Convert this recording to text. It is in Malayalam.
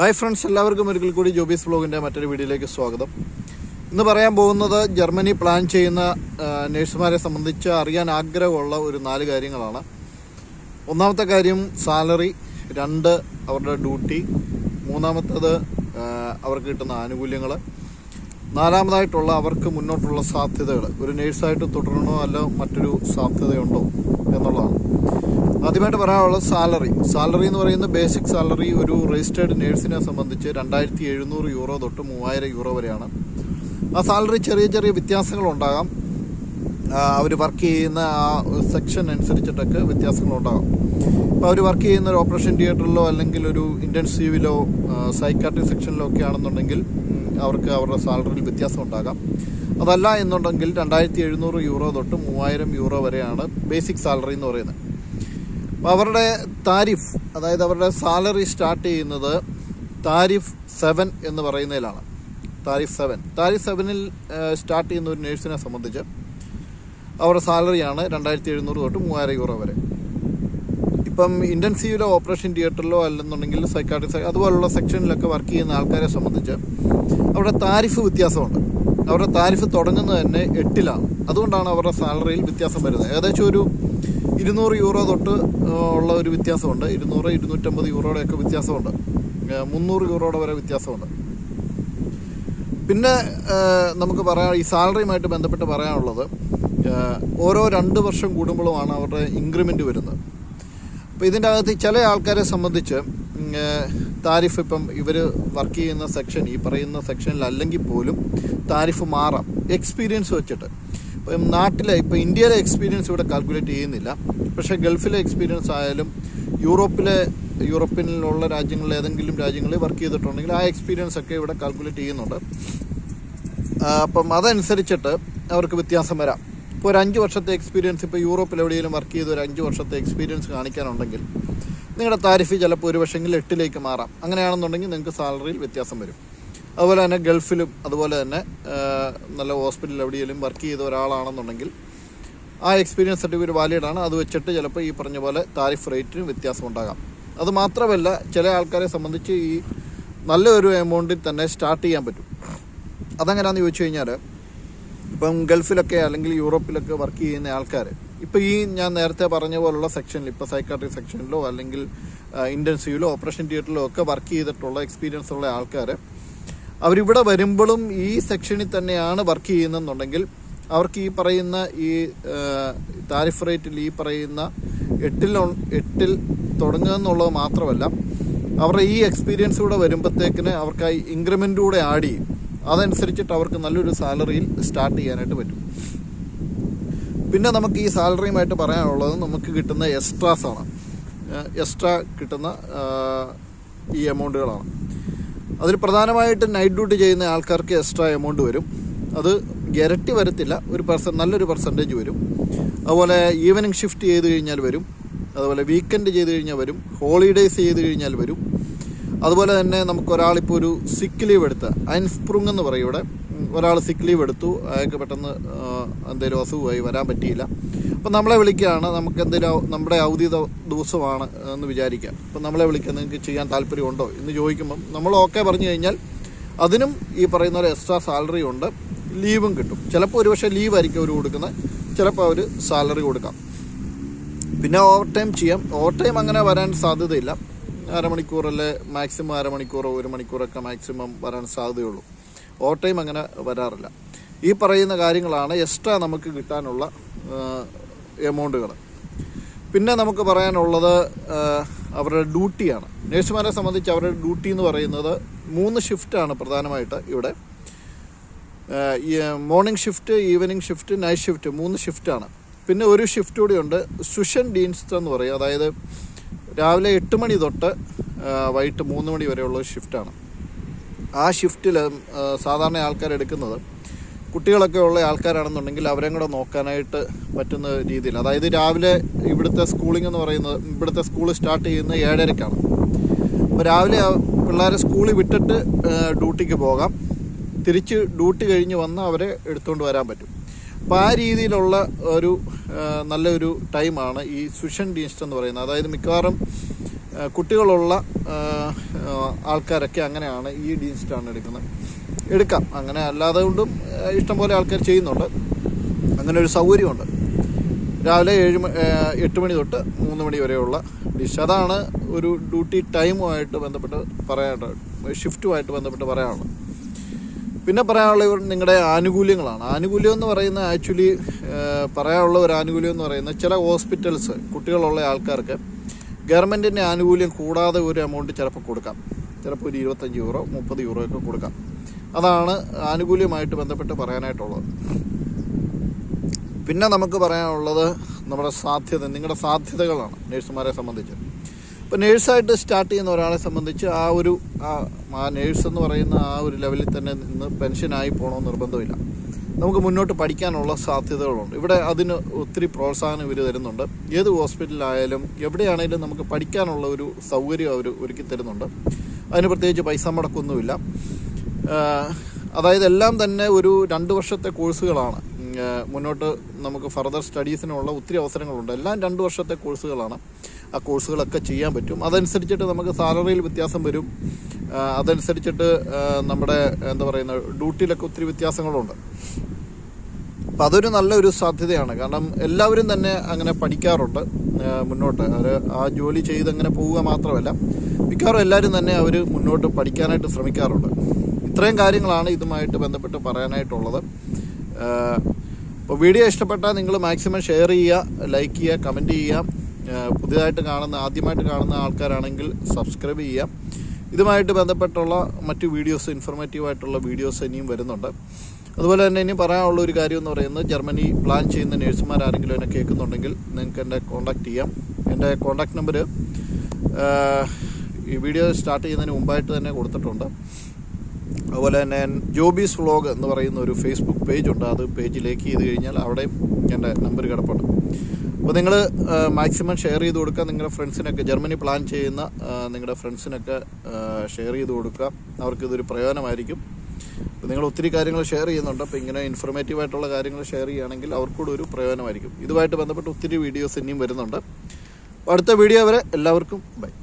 ഹായ് ഫ്രണ്ട്സ് എല്ലാവർക്കും ഒരിക്കൽ കൂടി ജോബീസ് വ്ലോഗിൻ്റെ മറ്റൊരു വീഡിയോയിലേക്ക് സ്വാഗതം ഇന്ന് പറയാൻ പോകുന്നത് ജർമ്മനി പ്ലാൻ ചെയ്യുന്ന ആ, നഴ്സുമാരെ സംബന്ധിച്ച് അറിയാൻ ആഗ്രഹമുള്ള ഒരു നാല് കാര്യങ്ങളാണ് ഒന്നാമത്തെ കാര്യം സാലറി രണ്ട് അവരുടെ ഡ്യൂട്ടി മൂന്നാമത്തേത് ആ, അവർക്ക് കിട്ടുന്ന ആനുകൂല്യങ്ങൾ നാലാമതായിട്ടുള്ള അവർക്ക് മുന്നോട്ടുള്ള സാധ്യതകൾ ഒരു നേഴ്സായിട്ട് തുടരണോ അല്ല മറ്റൊരു സാധ്യതയുണ്ടോ എന്നുള്ളതാണ് ആദ്യമായിട്ട് പറയാനുള്ളത് സാലറി സാലറി എന്ന് പറയുന്ന ബേസിക് സാലറി ഒരു രജിസ്റ്റേർഡ് നേഴ്സിനെ സംബന്ധിച്ച് രണ്ടായിരത്തി എഴുന്നൂറ് യൂറോ തൊട്ട് മൂവായിരം യൂറോ വരെയാണ് ആ സാലറി ചെറിയ ചെറിയ വ്യത്യാസങ്ങളുണ്ടാകാം അവർ വർക്ക് ചെയ്യുന്ന ആ സെക്ഷൻ അനുസരിച്ചിട്ടൊക്കെ വ്യത്യാസങ്ങളുണ്ടാകാം ഇപ്പോൾ അവർ വർക്ക് ചെയ്യുന്ന ഒരു ഓപ്പറേഷൻ തിയേറ്ററിലോ അല്ലെങ്കിൽ ഒരു ഇൻറ്റൻസീവിലോ സൈക്കാട്രി സെക്ഷനിലോ ഒക്കെ ആണെന്നുണ്ടെങ്കിൽ ഉം, അവർക്ക് അവരുടെ സാലറിയിൽ വ്യത്യാസം ഉണ്ടാകാം അതല്ല എന്നുണ്ടെങ്കിൽ രണ്ടായിരത്തി എഴുന്നൂറ് യൂറോ തൊട്ട് മൂവായിരം യൂറോ വരെയാണ് ബേസിക് സാലറി എന്ന് പറയുന്നത് അപ്പോൾ അവരുടെ താരിഫ് അതായത് അവരുടെ സാലറി സ്റ്റാർട്ട് ചെയ്യുന്നത് താരിഫ് സെവൻ എന്ന് പറയുന്നതിലാണ് താരിഫ് സെവൻ താരിഫ് സെവനിൽ സ്റ്റാർട്ട് ചെയ്യുന്ന ഒരു നേഴ്സിനെ സംബന്ധിച്ച് അവരുടെ സാലറിയാണ് രണ്ടായിരത്തി എഴുന്നൂറ് തൊട്ട് മൂവായിരം യൂറോ വരെ ഇപ്പം ഇൻറ്റൻസീവിലോ ഓപ്പറേഷൻ തിയേറ്ററിലോ അല്ലെന്നുണ്ടെങ്കിൽ സൈക്കാട്രി അതുപോലുള്ള സെക്ഷനിലൊക്കെ വർക്ക് ചെയ്യുന്ന ആൾക്കാരെ സംബന്ധിച്ച് അവരുടെ താരിഫ് വ്യത്യാസമുണ്ട് അവരുടെ താരിഫ് തുടങ്ങുന്നത് തന്നെ എട്ടിലാണ് അതുകൊണ്ടാണ് അവരുടെ സാലറിയിൽ വ്യത്യാസം വരുന്നത് ഏകദേശം ഒരു ഇരുന്നൂറ് യൂറോ തൊട്ട് ആ, ഉള്ള ഒരു വ്യത്യാസമുണ്ട് ഇരുന്നൂറ് ഇരുന്നൂറ്റമ്പത് യൂറോയുടെയൊക്കെ വ്യത്യാസമുണ്ട് ആ, മുന്നൂറ് യൂറോയുടെ വരെ വ്യത്യാസമുണ്ട് പിന്നെ ആ, നമുക്ക് പറയാം ഈ സാലറിയുമായിട്ട് ബന്ധപ്പെട്ട് പറയാനുള്ളത് ആ, ഓരോ രണ്ട് വർഷം കൂടുമ്പോഴുമാണ് അവരുടെ ഇൻക്രിമെൻ്റ് വരുന്നത് അപ്പോൾ ഇതിൻ്റെ അകത്ത് ചില ആൾക്കാരെ സംബന്ധിച്ച് ഉം, ഏ, താരിഫ് ഇപ്പം ഇവർ വർക്ക് ചെയ്യുന്ന സെക്ഷൻ ഈ പറയുന്ന സെക്ഷനിൽ അല്ലെങ്കിൽ പോലും താരിഫ് മാറാം എക്സ്പീരിയൻസ് വെച്ചിട്ട് ഇപ്പം നാട്ടിലെ ഇപ്പം ഇന്ത്യയിലെ എക്സ്പീരിയൻസ് ഇവിടെ കാൽക്കുലേറ്റ് ചെയ്യുന്നില്ല പക്ഷേ ഗൾഫിലെ എക്സ്പീരിയൻസ് ആയാലും യൂറോപ്പിലെ യൂറോപ്പിലുള്ള രാജ്യങ്ങളിൽ ഏതെങ്കിലും രാജ്യങ്ങളിൽ വർക്ക് ചെയ്തിട്ടുണ്ടെങ്കിൽ ആ എക്സ്പീരിയൻസ് ഒക്കെ ഇവിടെ കാൽക്കുലേറ്റ് ചെയ്യുന്നുണ്ട് ആ, അപ്പം അതനുസരിച്ചിട്ട് അവർക്ക് വ്യത്യാസം വരാം ഇപ്പോൾ ഒരു അഞ്ച് വർഷത്തെ എക്സ്പീരിയൻസ് ഇപ്പോൾ യൂറോപ്പിൽ എവിടെയെങ്കിലും വർക്ക് ചെയ്ത് ഒരു അഞ്ച് വർഷത്തെ എക്സ്പീരിയൻസ് കാണിക്കാനുണ്ടെങ്കിൽ നിങ്ങളുടെ താരിഫ് ചിലപ്പോൾ ഒരു പക്ഷെങ്കിൽ എട്ടിലേക്ക് മാറാം അങ്ങനെയാണെന്നുണ്ടെങ്കിൽ നിങ്ങൾക്ക് സാലറിയിൽ വ്യത്യാസം വരും അതുപോലെ തന്നെ ഗൾഫിലും അതുപോലെ തന്നെ ആ, നല്ല ഹോസ്പിറ്റലിൽ എവിടെയെങ്കിലും വർക്ക് ചെയ്ത ഒരാളാണെന്നുണ്ടെങ്കിൽ ആ എക്സ്പീരിയൻസ് സർട്ടിഫിക്കറ്റ് വാലിഡ് ആണ് അത് വെച്ചിട്ട് ചിലപ്പോൾ ഈ പറഞ്ഞ പോലെ താരിഫ് റേറ്റിന് വ്യത്യാസം ഉണ്ടാകാം അത് മാത്രമല്ല ചില ആൾക്കാരെ സംബന്ധിച്ച് ഈ നല്ലൊരു എമൗണ്ടിൽ തന്നെ സ്റ്റാർട്ട് ചെയ്യാൻ പറ്റും അതെങ്ങനെയാണെന്ന് ചോദിച്ചു കഴിഞ്ഞാൽ ഇപ്പം ഗൾഫിലൊക്കെ അല്ലെങ്കിൽ യൂറോപ്പിലൊക്കെ വർക്ക് ചെയ്യുന്ന ആൾക്കാർ ഇപ്പോൾ ഈ ഞാൻ നേരത്തെ പറഞ്ഞ പോലുള്ള സെക്ഷനിൽ ഇപ്പോൾ സൈക്കാട്രി സെക്ഷനിലോ അല്ലെങ്കിൽ ഇൻറ്റൻസീവിലോ ഓപ്പറേഷൻ തിയേറ്ററിലോ ഒക്കെ വർക്ക് ചെയ്തിട്ടുള്ള എക്സ്പീരിയൻസ് ഉള്ള ആൾക്കാർ അവരിവിടെ വരുമ്പോഴും ഈ സെക്ഷനിൽ തന്നെയാണ് വർക്ക് ചെയ്യുന്നെന്നുണ്ടെങ്കിൽ അവർക്ക് ഈ പറയുന്ന ഈ താരിഫ് റേറ്റിൽ ഈ പറയുന്ന എട്ടിൽ ഉൺ- എട്ടിൽ തുടങ്ങുക എന്നുള്ളത് മാത്രമല്ല അവരുടെ ഈ എക്സ്പീരിയൻസ് കൂടെ വരുമ്പോഴത്തേക്കിന് അവർക്ക് ആ ഇൻക്രിമെൻ്റ് കൂടെ ആഡ് ചെയ്യും അതനുസരിച്ചിട്ട് അവർക്ക് നല്ലൊരു സാലറിയിൽ സ്റ്റാർട്ട് ചെയ്യാനായിട്ട് പറ്റും പിന്നെ നമുക്ക് ഈ സാലറിയുമായിട്ട് പറയാനുള്ളത് നമുക്ക് കിട്ടുന്ന എക്സ്ട്രാസ് ആണ് എക്സ്ട്രാ കിട്ടുന്ന ആ, ഈ എമൗണ്ടുകളാണ് അതിൽ പ്രധാനമായിട്ട് നൈറ്റ് ഡ്യൂട്ടി ചെയ്യുന്ന ആൾക്കാർക്ക് എക്സ്ട്രാ എമൗണ്ട് വരും അത് ഇരട്ടി വരത്തില്ല ഒരു പെർസെൻ നല്ലൊരു പെർസെൻറ്റേജ് വരും അതുപോലെ ഈവനിങ് ഷിഫ്റ്റ് ചെയ്ത് കഴിഞ്ഞാൽ വരും അതുപോലെ വീക്കെൻഡ് ചെയ്ത് കഴിഞ്ഞാൽ വരും ഹോളിഡേയ്സ് ചെയ്ത് കഴിഞ്ഞാൽ വരും അതുപോലെ തന്നെ നമുക്ക് ഒരാളിപ്പോൾ ഒരു സിക്ക് ലീവ് എടുത്ത് അൻസ്പ്രുങ് എന്ന് പറയും ഇവിടെ ഒരാൾ സിക്ക് ലീവ് എടുത്തു അയാൾക്ക് പെട്ടെന്ന് എന്തെങ്കിലും അസുഖമായി വരാൻ പറ്റിയില്ല അപ്പം നമ്മളെ വിളിക്കുകയാണ് നമുക്ക് എന്തെങ്കിലും നമ്മുടെ അവധി ദ- ദിവസമാണ് എന്ന് വിചാരിക്കാം അപ്പം നമ്മളെ വിളിക്കാൻ നിങ്ങൾക്ക് ചെയ്യാൻ താല്പര്യമുണ്ടോ എന്ന് ചോദിക്കുമ്പം നമ്മൾ ഓക്കെ പറഞ്ഞു കഴിഞ്ഞാൽ അതിനും ഈ പറയുന്ന ഒരു എക്സ്ട്രാ സാലറി ഉണ്ട് ലീവും കിട്ടും ചിലപ്പോൾ ഒരു പക്ഷേ ലീവ് ആയിരിക്കും അവർ കൊടുക്കുന്നത് ചിലപ്പോൾ അവർ സാലറി കൊടുക്കാം പിന്നെ ഓവർ ടൈം ചെയ്യാം ഓവർ ടൈം അങ്ങനെ വരാൻ സാധ്യതയില്ല അരമണിക്കൂറല്ലേ മാക്സിമം അരമണിക്കൂറോ ഒരു മണിക്കൂറൊക്കെ മാക്സിമം വരാൻ സാധ്യതയുള്ളൂ ഓവർ ടൈം അങ്ങനെ വരാറില്ല ഈ പറയുന്ന കാര്യങ്ങളാണ് എക്സ്ട്രാ നമുക്ക് കിട്ടാനുള്ള എമൗണ്ടുകൾ പിന്നെ നമുക്ക് പറയാനുള്ളത് ആ, അവരുടെ ഡ്യൂട്ടിയാണ് നേഴ്സുമാരെ സംബന്ധിച്ച് അവരുടെ ഡ്യൂട്ടി എന്ന് പറയുന്നത് മൂന്ന് ഷിഫ്റ്റാണ് പ്രധാനമായിട്ട് ഇവിടെ ഏഹ് ഈ morning shift evening shift night shift മൂന്ന് ഷിഫ്റ്റാണ് പിന്നെ ഒരു ഷിഫ്റ്റ് കൂടിയുണ്ട് സുഷൻ ഡീൻസ്റ്റ് എന്ന് പറയും അതായത് രാവിലെ എട്ട് മണി തൊട്ട് ഏഹ് വൈകിട്ട് മൂന്ന് മണി വരെയുള്ള ഒരു ഷിഫ്റ്റാണ് ആ ഷിഫ്റ്റിൽ സാധാരണ ആൾക്കാർ എടുക്കുന്നത് കുട്ടികളൊക്കെ ഉള്ള ആൾക്കാരാണെന്നുണ്ടെങ്കിൽ അവരെയും കൂടെ നോക്കാനായിട്ട് പറ്റുന്ന രീതിയിൽ അതായത് രാവിലെ ഇവിടുത്തെ സ്കൂളിംഗ് എന്ന് പറയുന്നത് ഇവിടുത്തെ സ്കൂൾ സ്റ്റാർട്ട് ചെയ്യുന്നത് ഏഴരക്കാണ് അപ്പോൾ രാവിലെ ആ പിള്ളേരെ സ്കൂളിൽ വിട്ടിട്ട് ഏഹ് ഡ്യൂട്ടിക്ക് പോകാം തിരിച്ച് ഡ്യൂട്ടി കഴിഞ്ഞ് വന്ന് അവരെ എടുത്തുകൊണ്ട് വരാൻ പറ്റും അപ്പോൾ ആ രീതിയിലുള്ള ഒരു ഏഹ് നല്ലൊരു ടൈമാണ് ഈ സുഷൻ ഡീൻസ്റ്റ് എന്ന് പറയുന്നത് അതായത് മിക്കവാറും ആ, കുട്ടികളുള്ള ആ, ആ, ആൾക്കാരൊക്കെ അങ്ങനെയാണ് ഈ ഡീൻസ്റ്റാണ് എടുക്കുന്നത് എടുക്കാം അങ്ങനെ അല്ലാതെ കൊണ്ടും ആ, ഇഷ്ടംപോലെ ആൾക്കാർ ചെയ്യുന്നുണ്ട് അങ്ങനെ ഒരു സൗകര്യമുണ്ട് രാവിലെ ഏഴ് മ- ആ, എട്ട് മണി തൊട്ട് മൂന്ന് മണി വരെയുള്ള ഡിഷ് അതാണ് ഒരു ഡ്യൂട്ടി ടൈമുമായിട്ട് ബന്ധപ്പെട്ട് പറയാനായിട്ട് ഷിഫ്റ്റുമായിട്ട് ബന്ധപ്പെട്ട് പറയാനുള്ളത് പിന്നെ പറയാനുള്ള ഇവർ നിങ്ങളുടെ ആനുകൂല്യങ്ങളാണ് ആനുകൂല്യം എന്ന് പറയുന്ന ആക്ച്വലി പറയാനുള്ള ഒരു ആനുകൂല്യം എന്ന് പറയുന്നത് ചില ഹോസ്പിറ്റൽസ് കുട്ടികളുള്ള ആൾക്കാർക്ക് ഗവൺമെൻറ്റിൻ്റെ ആനുകൂല്യം കൂടാതെ ഒരു എമൗണ്ട് ചിലപ്പോൾ കൊടുക്കാം ചിലപ്പോൾ ഒരു ഇരുപത്തഞ്ച് യൂറോ മുപ്പത് യൂറോ ഒക്കെ കൊടുക്കാം അതാണ് ആനുകൂല്യമായിട്ട് ബന്ധപ്പെട്ട് പറയാനായിട്ടുള്ളത് പിന്നെ നമുക്ക് പറയാനുള്ളത് നമ്മുടെ സാധ്യത നിങ്ങളുടെ സാധ്യതകളാണ് നേഴ്സുമാരെ സംബന്ധിച്ച് ഇപ്പോൾ നേഴ്സായിട്ട് സ്റ്റാർട്ട് ചെയ്യുന്ന ഒരാളെ സംബന്ധിച്ച് ആ ഒരു ആ- ആ നേഴ്സ് എന്ന് പറയുന്ന ആ ഒരു ലെവലിൽ തന്നെ നിന്ന് പെൻഷനായി പോകണമെന്ന് നിർബന്ധമില്ല നമുക്ക് മുന്നോട്ട് പഠിക്കാനുള്ള സാധ്യതകളുണ്ട് ഇവിടെ അതിന് ഒത്തിരി പ്രോത്സാഹനം ഇവർ തരുന്നുണ്ട് ഏത് ഹോസ്പിറ്റലിലായാലും എവിടെയാണെങ്കിലും നമുക്ക് പഠിക്കാനുള്ള ഒരു സൗകര്യം അവർ ഒരുക്കി തരുന്നുണ്ട് അതിന് പ്രത്യേകിച്ച് പൈസ മുടക്കൊന്നുമില്ല ആഹ് അതായത് എല്ലാം തന്നെ ഒരു രണ്ട് വർഷത്തെ കോഴ്സുകളാണ് ഉം, ആഹ് മുന്നോട്ട് നമുക്ക് ഫർദർ സ്റ്റഡീസിനുള്ള ഒത്തിരി അവസരങ്ങളുണ്ട് എല്ലാം രണ്ട് വർഷത്തെ കോഴ്സുകളാണ് ആ കോഴ്സുകളൊക്കെ ചെയ്യാൻ പറ്റും അതനുസരിച്ചിട്ട് നമുക്ക് സാലറിയിൽ വ്യത്യാസം വരും ആഹ് അതനുസരിച്ചിട്ട് ആഹ് നമ്മുടെ എന്താ പറയുന്ന ഡ്യൂട്ടിയിലൊക്കെ ഒത്തിരി വ്യത്യാസങ്ങളുണ്ട് അപ്പം അതൊരു നല്ലൊരു സാധ്യതയാണ് കാരണം എല്ലാവരും തന്നെ അങ്ങനെ പഠിക്കാറുണ്ട് ആ, മുന്നോട്ട് അവർ ആ ജോലി ചെയ്ത് അങ്ങനെ പോവുക മാത്രമല്ല മിക്കവാറും എല്ലാവരും തന്നെ അവർ മുന്നോട്ട് പഠിക്കാനായിട്ട് ശ്രമിക്കാറുണ്ട് ഇത്രയും കാര്യങ്ങളാണ് ഇതുമായിട്ട് ബന്ധപ്പെട്ട് പറയാനായിട്ടുള്ളത് അപ്പോൾ വീഡിയോ ഇഷ്ടപ്പെട്ടാൽ നിങ്ങൾ മാക്സിമം ഷെയർ ചെയ്യുക ലൈക്ക് ചെയ്യുക കമൻറ്റ് ചെയ്യുക ആ, പുതിയതായിട്ട് കാണുന്ന ആദ്യമായിട്ട് കാണുന്ന ആൾക്കാരാണെങ്കിൽ സബ്സ്ക്രൈബ് ചെയ്യുക ഇതുമായിട്ട് ബന്ധപ്പെട്ടുള്ള മറ്റു വീഡിയോസ് ഇൻഫോർമേറ്റീവ് ആയിട്ടുള്ള വീഡിയോസ് ഇനിയും വരുന്നുണ്ട് അതുപോലെ തന്നെ ഇനി പറയാനുള്ള ഒരു കാര്യം എന്ന് പറയുന്നത് ജർമ്മനി പ്ലാൻ ചെയ്യുന്ന നഴ്സുമാർ ആരെങ്കിലും എന്നെ കേൾക്കുന്നുണ്ടെങ്കിൽ നിങ്ങൾക്ക് എന്നെ കോൺടാക്ട് ചെയ്യാം എൻ്റെ കോൺടാക്ട് നമ്പർ ഈ വീഡിയോ സ്റ്റാർട്ട് ചെയ്യുന്നതിന് മുമ്പായിട്ട് തന്നെ കൊടുത്തിട്ടുണ്ട് അതുപോലെ തന്നെ ജോബീസ് വ്ളോഗ് എന്ന് പറയുന്ന ഒരു ഫേസ്ബുക്ക് പേജ് ഉണ്ട് അത് പേജിലേക്ക് ചെയ്ത് കഴിഞ്ഞാൽ അവിടെയും എൻ്റെ നമ്പർ കിടപ്പുണ്ട് അപ്പോൾ നിങ്ങൾ മാക്സിമം ഷെയർ ചെയ്ത് കൊടുക്കുക നിങ്ങളുടെ ഫ്രണ്ട്സിനൊക്കെ ജർമ്മനി പ്ലാൻ ചെയ്യുന്ന ആ, നിങ്ങളുടെ ഫ്രണ്ട്സിനൊക്കെ ഷെയർ ചെയ്ത് കൊടുക്കുക അവർക്കിതൊരു പ്രയോജനമായിരിക്കും അപ്പോൾ നിങ്ങൾ ഒത്തിരി കാര്യങ്ങൾ ഷെയർ ചെയ്യുന്നുണ്ട് അപ്പോൾ ഇങ്ങനെ ഇൻഫോർമേറ്റീവ് ആയിട്ടുള്ള കാര്യങ്ങൾ ഷെയർ ചെയ്യുകയാണെങ്കിൽ അവർക്കൂടെ ഒരു പ്രയോജനമായിരിക്കും ഇതുമായിട്ട് ബന്ധപ്പെട്ട് ഒത്തിരി വീഡിയോസ് ഇനിയും വരുന്നുണ്ട് അപ്പോൾ അടുത്ത വീഡിയോ വരെ എല്ലാവർക്കും ബൈ